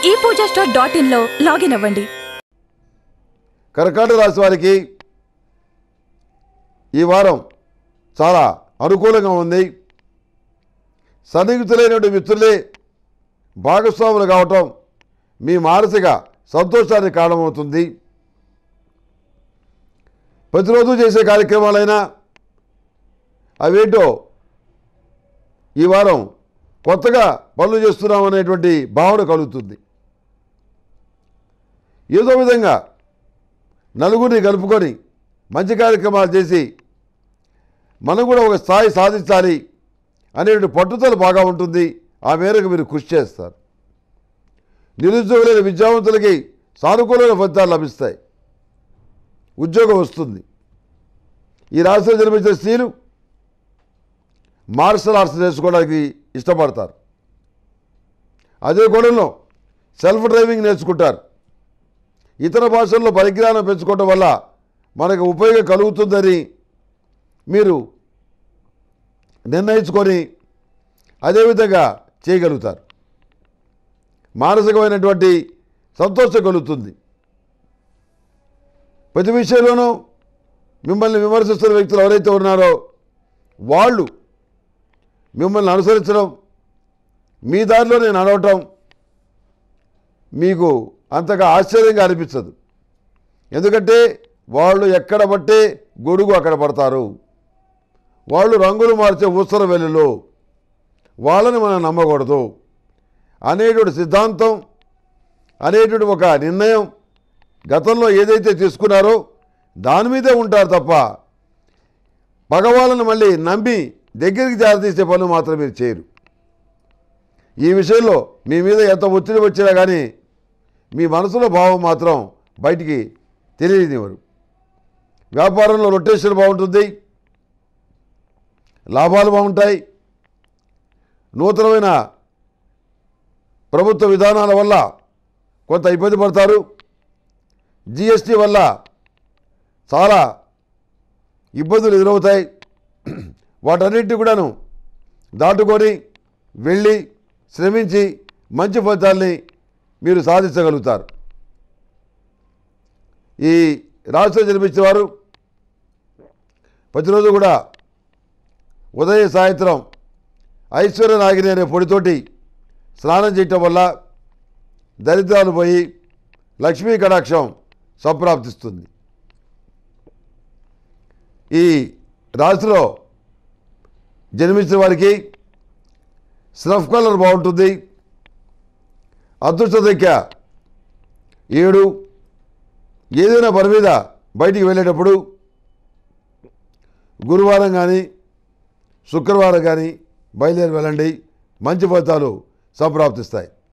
ఈ Pooja store dot ఇన్లో login అవ్వండి కర్కాటక రాశి వారికి ఈ వారం చాలా అనుకూలంగా ఉంది సన్నిహితులైనటువంటి మిత్రులే భాగస్వాములు కావటం మీ మానసిక సంతోషానికి కారణమవుతుంది ప్రతిరోజు చేసే కార్యక్రమాలైనా అవేంటో ఈ వారం కొత్తగా పనులు చేస్తున్నాం అనేటువంటి భావన కలుగుతుంది ఏదో విధంగా నలుగురిని కలుపుకొని మంచి కార్యక్రమాలు చేసి మనం కూడా ఒక స్థాయి సాధించాలి అనేటువంటి పట్టుదల బాగా ఉంటుంది ఆ మేరకు మీరు కృషి చేస్తారు నిరుద్యోగులైన విద్యావంతులకి సానుకూలమైన ఫలితాలు లభిస్తాయి ఉద్యోగం వస్తుంది ఈ రాష్ట్రంలో జన్మించిన స్త్రీలు మార్షల్ ఆర్ట్స్ నేర్చుకోవడానికి ఇష్టపడతారు అదే గొడవలో సెల్ఫ్ డ్రైవింగ్ నేర్చుకుంటారు ఇతర భాషల్లో పరిజ్ఞానం పెంచుకోవడం వల్ల మనకు ఉపయోగం కలుగుతుందని మీరు నిర్ణయించుకొని అదేవిధంగా చేయగలుగుతారు మానసికమైనటువంటి సంతోషం కలుగుతుంది ప్రతి విషయంలోనూ మిమ్మల్ని విమర్శిస్తున్న వ్యక్తులు ఎవరైతే ఉన్నారో వాళ్ళు మిమ్మల్ని అనుసరించడం మీ దారిలో నేను నడవటం మీకు అంతగా ఆశ్చర్యంగా అనిపించదు ఎందుకంటే వాళ్ళు ఎక్కడ బట్టే గొడుగు అక్కడ పడతారు వాళ్ళు రంగులు మార్చే ఉత్తర వెల్లులో వాళ్ళని మనం నమ్మకూడదు అనేటువంటి సిద్ధాంతం అనేటువంటి ఒక నిర్ణయం గతంలో ఏదైతే తీసుకున్నారో దాని మీదే ఉంటారు తప్ప పగవాళ్ళని మళ్ళీ నమ్మి దగ్గరికి జారతీసే పనులు మాత్రం మీరు చేయరు ఈ విషయంలో మీ మీద ఎంత ఒత్తిడి వచ్చినా కానీ మీ మనసులో భావం మాత్రం బయటికి తెలియనివ్వరు వ్యాపారంలో రొటేషన్ బాగుంటుంది లాభాలు బాగుంటాయి నూతనమైన ప్రభుత్వ విధానాల వల్ల కొంత ఇబ్బంది పడతారు జిఎస్టీ వల్ల చాలా ఇబ్బందులు ఎదురవుతాయి వాటన్నిటిని కూడాను దాటుకొని వెళ్ళి శ్రమించి మంచి ఫలితాల్ని మీరు సాధించగలుగుతారు ఈ రాష్ట్రం జన్మించిన వారు ప్రతిరోజు కూడా ఉదయం సాయంత్రం ఐశ్వర్య నాగిని అనే పొడితోటి స్నానం చేయటం వల్ల దరిద్రాలు పోయి లక్ష్మీ కటాక్షం సంప్రాప్తిస్తుంది ఈ రాశిలో జన్మించిన వారికి స్నఫ్ కలర్ బాగుంటుంది అదృష్ట సంఖ్య ఏడు ఏదైనా పని మీద బయటికి వెళ్ళేటప్పుడు గురువారం కానీ శుక్రవారం కానీ బయలుదేరి వెళ్ళండి మంచి ఫలితాలు సంప్రాప్తిస్తాయి